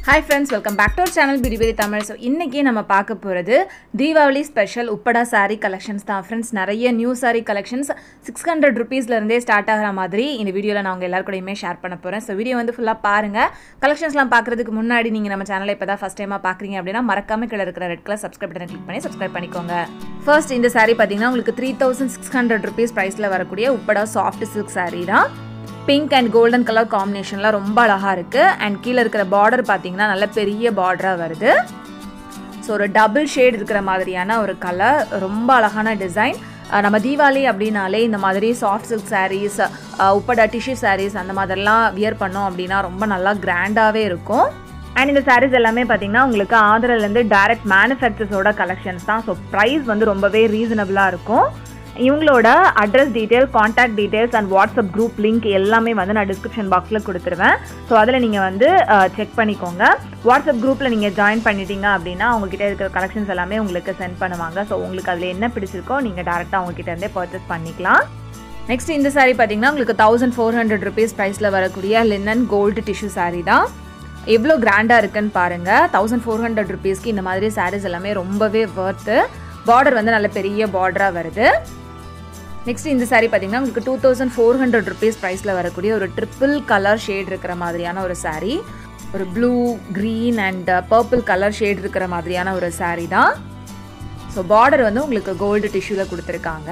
hi friends welcome back to our channel பிரிபெரி Tamil so இன்றைக்கி நம்ம பார்க்க போகிறது Deepavali special Uppada saree collections தான் ஃப்ரெண்ட்ஸ் நிறைய new saree collections six hundred ருபீஸ்லேருந்தே ஸ்டார்ட் ஆகிற மாதிரி இந்த வீடியோவில் நான் உங்கள் எல்லாருக்கூடையுமே ஷேர் பண்ண போகிறேன் ஸோ வீடியோ வந்து ஃபுல்லாக பாருங்கள் கலெக்ஷன்ஸ்லாம் பார்க்குறதுக்கு முன்னாடி நீங்கள் நம்ம சேனலை இப்போ தான் ஃபஸ்ட் டைமாக பார்க்குறீங்க அப்படின்னா மறக்காம கீழே இருக்கிற ரெட் கலர் சப்ஸ்கிரைப் பட்டனை கிளிக் பண்ணி சப்ஸ்கிரைப் பண்ணிக்கோங்க ஃபர்ஸ்ட் இந்த saree பார்த்தீங்கன்னா உங்களுக்கு three thousand six hundred rupees ப்ரைஸில் வரக்கூடிய உப்படா சாஃப்ட் சில்க் saree தான் பிங்க் அண்ட் கோல்டன் கலர் காம்பினேஷன்லாம் ரொம்ப அழகாக இருக்குது அண்ட் கீழே இருக்கிற பார்டர் பார்த்தீங்கன்னா நல்ல பெரிய பார்டராக வருது ஸோ ஒரு டபுள் ஷேட் இருக்கிற மாதிரியான ஒரு கலர் ரொம்ப அழகான டிசைன் நம்ம தீபாவளி அப்படின்னாலே இந்த மாதிரி soft silk sarees Uppada tissue sarees அந்த மாதிரிலாம் வியர் பண்ணோம் அப்படின்னா ரொம்ப நல்லா கிராண்டாகவே இருக்கும் அண்ட் இந்த சாரீஸ் எல்லாமே பார்த்தீங்கன்னா உங்களுக்கு ஆதரிலேருந்து டைரக்ட் மேனுஃபேக்சர்ஸோட கலெக்ஷன்ஸ் தான் ஸோ ப்ரைஸ் வந்து ரொம்பவே ரீசனபிளாக இருக்கும் இவங்களோட address detail contact details and WhatsApp group link எல்லாமே வந்து நான் டிஸ்கிரிப்ஷன் பாக்ஸில் கொடுத்துருவேன் ஸோ அதில் நீங்கள் வந்து செக் பண்ணிக்கோங்க வாட்ஸ்அப் குரூப்பில் நீங்கள் ஜாயின் பண்ணிட்டீங்க அப்படின்னா உங்ககிட்ட இருக்கிற கலெக்ஷன்ஸ் எல்லாமே உங்களுக்கு சென்ட் பண்ணுவாங்க ஸோ உங்களுக்கு அதில் என்ன பிடிச்சிருக்கோ நீங்கள் டேரெக்டாக அவங்ககிட்ட இருந்தே பர்ச்சேஸ் பண்ணிக்கலாம் நெக்ஸ்ட் இந்த saree பார்த்தீங்கன்னா உங்களுக்கு தௌசண்ட் ஃபோர் ஹண்ட்ரட் ருபீஸ் ப்ரைஸில் வரக்கூடிய லினன் கோல்டு டிஷ்யூ saree தான் எவ்வளோ கிராண்டாக இருக்குன்னு பாருங்கள் தௌசண்ட் ஃபோர் ஹண்ட்ரட் ருபீஸ்க்கு இந்த மாதிரி சாரீஸ் எல்லாமே ரொம்பவே ஒர்த்து பார்டர் வந்து நல்ல பெரிய பார்டராக வருது நெக்ஸ்ட் இந்த saree பார்த்தீங்கன்னா உங்களுக்கு two thousand four hundred rupees ப்ரைஸில் வரக்கூடிய ஒரு ட்ரிப்பிள் கலர் ஷேட் இருக்கிற மாதிரியான ஒரு saree ஒரு blue green and purple colour shade இருக்கிற மாதிரியான ஒரு saree தான் ஸோ பார்டர் வந்து உங்களுக்கு கோல்டு டிஷ்யூவில் கொடுத்துருக்காங்க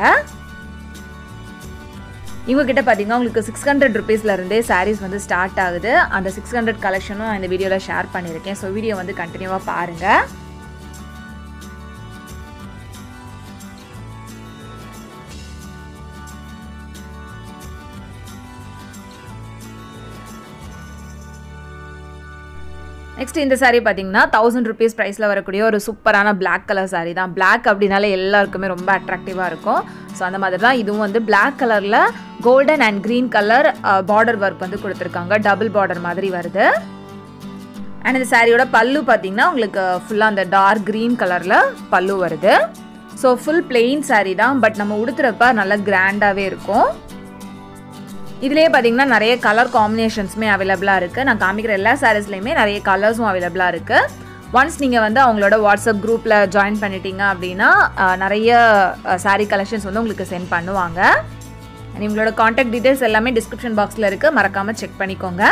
இவங்க கிட்ட பார்த்தீங்கன்னா உங்களுக்கு சிக்ஸ் ஹண்ட்ரட் ருபீஸ்லேருந்தே சாரீஸ் வந்து ஸ்டார்ட் ஆகுது அந்த சிக்ஸ் ஹண்ட்ரட் கலெக்ஷனும் நான் இந்த வீடியோவில் ஷேர் பண்ணியிருக்கேன் ஸோ வீடியோ வந்து கண்டினியூவாக பாருங்கள் நெக்ஸ்ட் இந்த saree பார்த்தீங்கன்னா தௌசண்ட் ருபீஸ் ப்ரைஸில் வரக்கூடிய ஒரு சூப்பரான பிளாக் கலர் saree தான் பிளாக் அப்படின்னாலே எல்லாருக்குமே ரொம்ப அட்ராக்டிவாக இருக்கும் ஸோ அந்த மாதிரி தான் இதுவும் வந்து பிளாக் கலரில் golden and green colour border work வந்து கொடுத்துருக்காங்க டபுள் பார்டர் மாதிரி வருது அண்ட் இந்த சாரியோட பல்லு பார்த்தீங்கன்னா உங்களுக்கு ஃபுல்லாக அந்த டார்க் க்ரீன் கலரில் பல்லு வருது ஸோ ஃபுல் பிளெயின் saree தான் பட் நம்ம உடுத்துறப்ப நல்லா கிராண்டாகவே இருக்கும் இதுலேயே பார்த்தீங்கன்னா நிறைய கலர் காம்பினேஷன்ஸுமே அவைலபிளாக இருக்குது நான் காமிக்கிற எல்லா சாரீஸ்லையுமே நிறைய கலர்ஸும் அவைலபிளாக இருக்குது ஒன்ஸ் நீங்கள் வந்து அவங்களோட வாட்ஸ்அப் குரூப்பில் ஜாயின் பண்ணிட்டீங்க அப்படின்னா நிறைய சாரீ கலெக்ஷன்ஸ் வந்து உங்களுக்கு சென்ட் பண்ணுவாங்க இவங்களோட காண்டாக்ட் டீட்டெயில்ஸ் எல்லாமே டிஸ்கிரிப்ஷன் பாக்ஸில் இருக்குது மறக்காமல் செக் பண்ணிக்கோங்க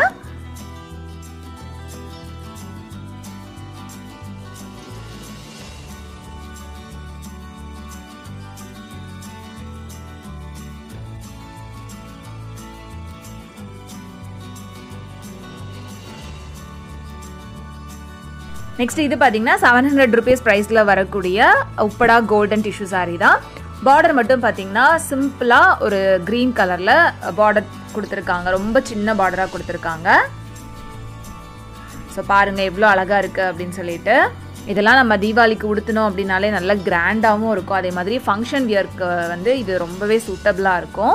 நெக்ஸ்ட் இது பார்த்தீங்கன்னா செவன் ஹண்ட்ரட் ருபீஸ் ப்ரைஸில் வரக்கூடிய உப்படா கோல்டன் டிஷ்யூ சாரீ தான் பார்டர் மட்டும் பார்த்தீங்கன்னா சிம்பிளாக ஒரு க்ரீன் கலரில் பார்டர் கொடுத்துருக்காங்க ரொம்ப சின்ன பார்டராக கொடுத்துருக்காங்க ஸோ பாருங்கள் எவ்வளோ அழகாக இருக்குது அப்படின்னு சொல்லிட்டு இதெல்லாம் நம்ம தீபாவளிக்கு உடுத்தணும் அப்படின்னாலே நல்ல கிராண்டாகவும் இருக்கும் அதே மாதிரி ஃபங்க்ஷன் வியர்க்கு வந்து இது ரொம்பவே சூட்டபிளாக இருக்கும்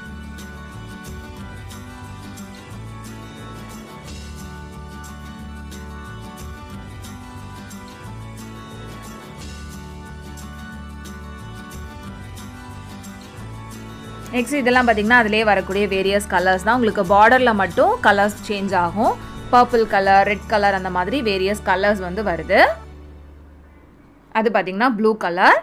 நெக்ஸ்ட் இதெல்லாம் பார்த்தீங்கன்னா அதிலே வரக்கூடிய வேரியஸ் கலர்ஸ் தான் உங்களுக்கு பார்டரில் மட்டும் கலர்ஸ் சேஞ்ச் ஆகும் பர்பிள் கலர் ரெட் கலர் அந்த மாதிரி வேரியஸ் கலர்ஸ் வந்து வருது அது பார்த்தீங்கன்னா ப்ளூ கலர்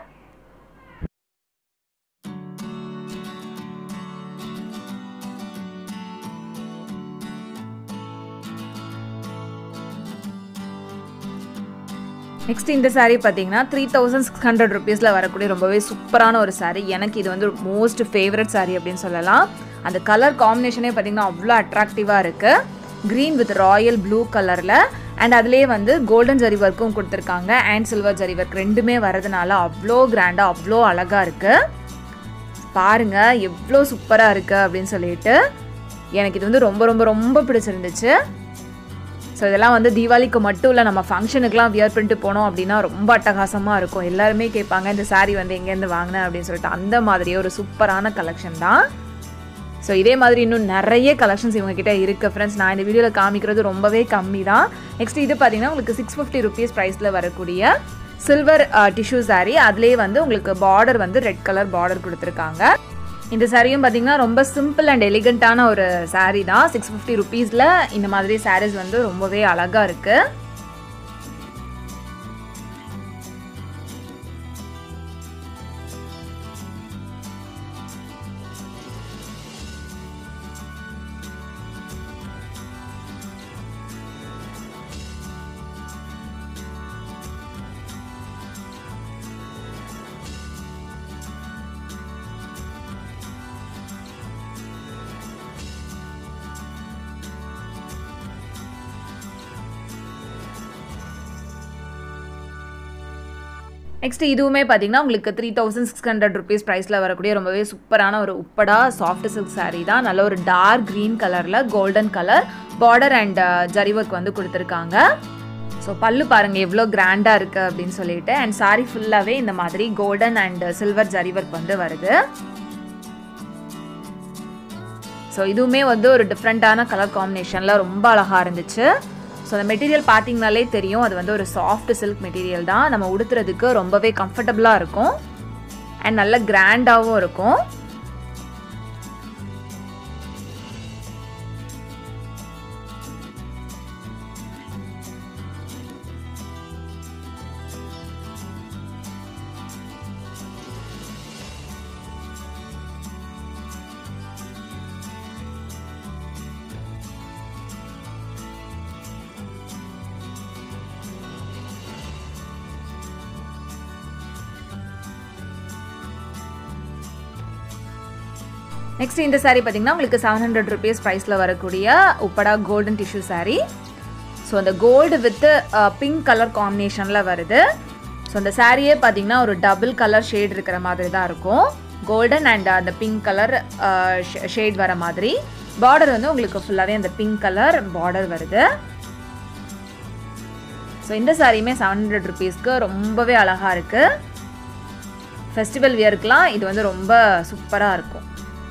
நெக்ஸ்ட் இந்த சாரீ பார்த்தீங்கன்னா த்ரீ தௌசண்ட் சிக்ஸ் ஹண்ட்ரட் ருபீஸில் வரக்கூடிய ரொம்பவே சூப்பரான ஒரு சாரீ எனக்கு இது வந்து மோஸ்ட் ஃபேவரட் சாரீ அப்படின்னு சொல்லலாம் அந்த கலர் காம்பினேஷனே பார்த்தீங்கன்னா அவ்வளோ அட்ராக்டிவாக இருக்குது க்ரீன் வித் ராயல் ப்ளூ கலரில் அண்ட் அதுலேயே வந்து கோல்டன் ஜரி ஒர்க்கும் கொடுத்துருக்காங்க அண்ட் சில்வர் ஜரி ஒர்க் ரெண்டுமே வரதுனால அவ்வளோ கிராண்டாக அவ்வளோ அழகாக இருக்குது பாருங்கள் எவ்வளோ சூப்பராக இருக்குது அப்படின்னு சொல்லிட்டு எனக்கு இது வந்து ரொம்ப ரொம்ப ரொம்ப பிடிச்சிருந்துச்சு ஸோ இதெல்லாம் வந்து தீபாவளிக்கு மட்டும் இல்லை நம்ம ஃபங்க்ஷனுக்குலாம் வியர் பண்ணிட்டு போனோம் அப்படின்னா ரொம்ப அட்டகாசமாக இருக்கும் எல்லாருமே கேட்பாங்க இந்த சாரீ வந்து எங்கேருந்து வாங்கினேன் அப்படின்னு சொல்லிட்டு அந்த மாதிரியே ஒரு சூப்பரான கலெக்ஷன் தான் ஸோ இதே மாதிரி இன்னும் நிறைய கலெக்ஷன்ஸ் இவங்ககிட்ட இருக்குது ஃப்ரெண்ட்ஸ் நான் இந்த வீடியோவில் காமிக்கிறது ரொம்பவே கம்மி தான் நெக்ஸ்ட் இது பார்த்தீங்கன்னா உங்களுக்கு சிக்ஸ் ஃபிஃப்டி ருபீஸ் ப்ரைஸில் வரக்கூடிய சில்வர் டிஷ்யூ சாரீ அதுலேயே வந்து உங்களுக்கு பார்டர் வந்து ரெட் கலர் பார்டர் கொடுத்துருக்காங்க இந்த சாரியும் பார்த்தீங்கன்னா ரொம்ப சிம்பிள் அண்ட் எலிகண்ட்டான ஒரு saree தான் சிக்ஸ் ஃபிஃப்டி ருபீஸில் இந்த மாதிரி sarees வந்து ரொம்பவே அழகாக இருக்குது நெக்ஸ்ட் இதுவுமே பார்த்தீங்கன்னா உங்களுக்கு three thousand six hundred rupees ப்ரைஸில் வரக்கூடிய ரொம்பவே சூப்பரான ஒரு உப்படா சாஃப்ட் சில்க் saree தான் நல்ல ஒரு டார்க் க்ரீன் கலரில் golden colour border and zari work வந்து கொடுத்துருக்காங்க ஸோ பல்லு பாருங்கள் எவ்வளோ கிராண்டாக இருக்குது அப்படின்னு சொல்லிட்டு அண்ட் saree ஃபுல்லாகவே இந்த மாதிரி golden and silver zari work வந்து வருது ஸோ இதுவுமே வந்து ஒரு டிஃப்ரெண்ட்டான கலர் காம்பினேஷனில் ரொம்ப அழகாக இருந்துச்சு ஸோ அந்த மெட்டீரியல் பார்த்தீங்கனாலே தெரியும் அது வந்து ஒரு சாஃப்ட் சில்க் மெட்டீரியல் தான் நம்ம உடுத்துறதுக்கு ரொம்பவே கம்ஃபர்டபுளாக இருக்கும் அண்ட் நல்ல கிராண்டாகவும் இருக்கும் நெக்ஸ்ட் இந்த saree பார்த்தீங்கன்னா உங்களுக்கு செவன் ஹண்ட்ரட் ருபீஸ் ப்ரைஸில் வரக்கூடிய Uppada golden tissue saree so அந்த கோல்டு வித் பிங்க் கலர் காம்பினேஷனில் வருது ஸோ அந்த சாரியே பார்த்தீங்கன்னா ஒரு டபுள் கலர் ஷேட் இருக்கிற மாதிரி தான் இருக்கும் கோல்டன் அண்ட் அந்த பிங்க் கலர் ஷேட் வர மாதிரி பார்டர் வந்து உங்களுக்கு ஃபுல்லாகவே அந்த பிங்க் கலர் பார்டர் வருது ஸோ இந்த சாரியுமே செவன் ஹண்ட்ரட் ருபீஸ்க்கு ரொம்பவே அழகாக இருக்குது ஃபெஸ்டிவல் வியருக்குலாம் இது வந்து ரொம்ப சூப்பராக இருக்கும்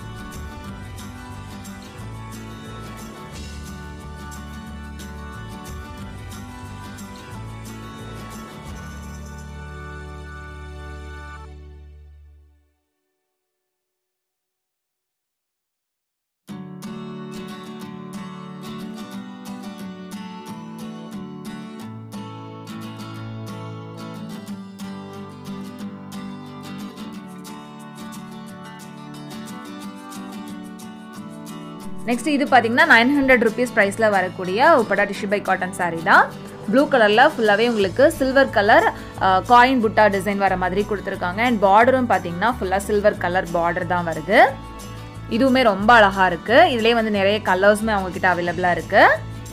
நெக்ஸ்ட் இது பார்த்தீங்கன்னா நைன் ஹண்ட்ரட் ருபீஸ் ப்ரைஸில் வரக்கூடிய Uppada tissue by cotton saree தான் ப்ளூ கலரில் ஃபுல்லாகவே உங்களுக்கு silver colour coin butta design வர மாதிரி கொடுத்துருக்காங்க அண்ட் பார்டரும் பார்த்தீங்கன்னா ஃபுல்லாக சில்வர் கலர் பார்டர் தான் வருது இதுவுமே ரொம்ப அழகாக இருக்குது இதுலேயே வந்து நிறைய கலர்ஸுமே அவங்கக்கிட்ட அவைலபிளாக இருக்குது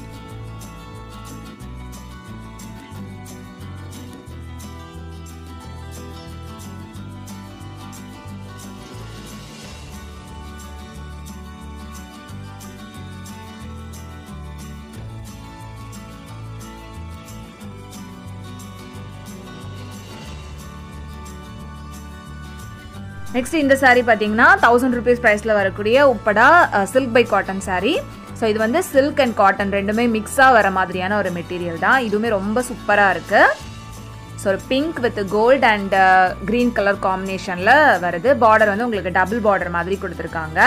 நெக்ஸ்ட் இந்த saree பார்த்தீங்கன்னா தௌசண்ட் ருபீஸ் ப்ரைஸில் வரக்கூடிய Uppada silk by cotton saree so இது வந்து சில்க் அண்ட் காட்டன் ரெண்டுமே மிக்ஸாக வர மாதிரியான ஒரு மெட்டீரியல் தான் இதுவுமே ரொம்ப சூப்பராக இருக்குது ஸோ ஒரு pink with gold and green colour காம்பினேஷனில் வருது பார்டர் வந்து உங்களுக்கு டபுள் பார்டர் மாதிரி கொடுத்துருக்காங்க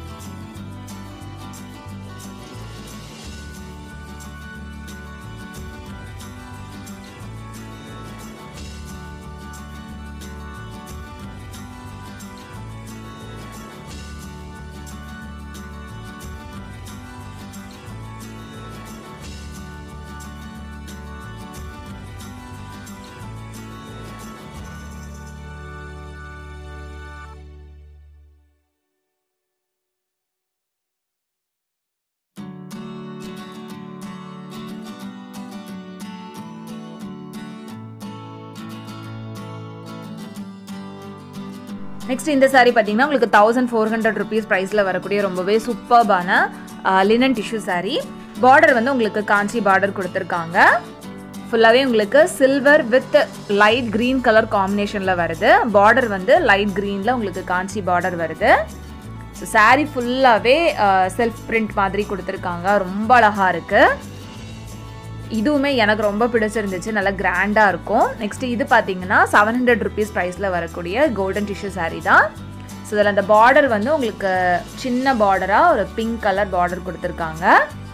நெக்ஸ்ட் இந்த saree பார்த்தீங்கன்னா உங்களுக்கு தௌசண்ட் ஃபோர் ஹண்ட்ரட் ருபீஸ் ப்ரைஸில் வரக்கூடிய ரொம்பவே சூப்பர்பான லினன் டிஷ்யூ saree பார்டர் வந்து உங்களுக்கு காஞ்சி பார்டர் கொடுத்துருக்காங்க ஃபுல்லாகவே உங்களுக்கு silver with light green colour காம்பினேஷனில் வருது பார்டர் வந்து லைட் க்ரீனில் உங்களுக்கு காஞ்சி பார்டர் வருது ஸோ saree ஃபுல்லாகவே செல்ஃப் பிரிண்ட் மாதிரி கொடுத்துருக்காங்க ரொம்ப அழகாக இருக்குது இதுவுமே எனக்கு ரொம்ப பிடிச்சிருந்துச்சு நல்லா கிராண்டாக இருக்கும் நெக்ஸ்ட் இது பார்த்தீங்கன்னா செவன் ஹண்ட்ரட் ருபீஸ் ப்ரைஸில் வரக்கூடிய கோல்டன் டிஷ்யூ saree தான் ஸோ இதில் அந்த பார்டர் வந்து உங்களுக்கு சின்ன பார்டராக ஒரு பிங்க் கலர் பார்டர் கொடுத்துருக்காங்க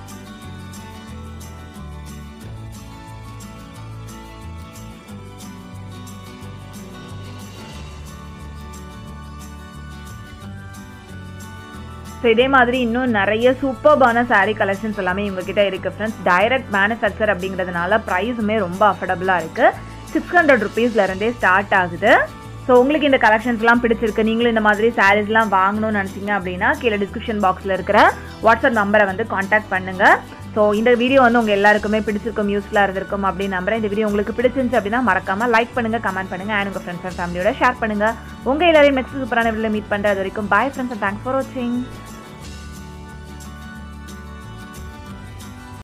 ஸோ இதே மாதிரி இன்னும் நிறைய சூப்பர்பான saree கலெக்ஷன்ஸ் எல்லாமே இவங்ககிட்ட இருக்குது ஃப்ரெண்ட்ஸ் டைரக்ட் மேனுஃபேக்சர் அப்படிங்கிறதுனால ப்ரைஸுமே ரொம்ப அஃபர்டபுளாக இருக்குது சிக்ஸ் ஹண்ட்ரட் ருபீஸ்லேருந்தே ஸ்டார்ட் ஆகுது ஸோ உங்களுக்கு இந்த கலெக்ஷன்ஸ்லாம் பிடிச்சிருக்கு நீங்களும் இந்த மாதிரி சாரீஸ்லாம் வாங்கணும்னு நினச்சிங்க அப்படின்னா கீழே டிஸ்கிரிப்ஷன் பாக்ஸில் இருக்கிற வாட்ஸ்அப் நம்பரை வந்து காண்டாக்ட் பண்ணுங்கள் ஸோ இந்த வீடியோ வந்து உங்கள் எல்லாருக்குமே பிடிச்சிருக்கும் யூஸ்ஃபுல்லாக இருந்திருக்கும் அப்படின்னு நம்புறேன் இந்த வீடியோ உங்களுக்கு பிடிச்சிருந்துச்சு அப்படின்னா மறக்காமல் லைக் பண்ணுங்கள் கமெண்ட் பண்ணுங்கள் அண்ட் உங்கள் ஃப்ரெண்ட்ஸ் அண்ட் ஃபேமிலியோட ஷேர் பண்ணுங்கள் உங்கள் எல்லாரையும் நெக்ஸ்ட் சூப்பரான வீடியோவில் மீட் பண்ணுறது வரைக்கும் bye friends and thanks for வாட்சிங்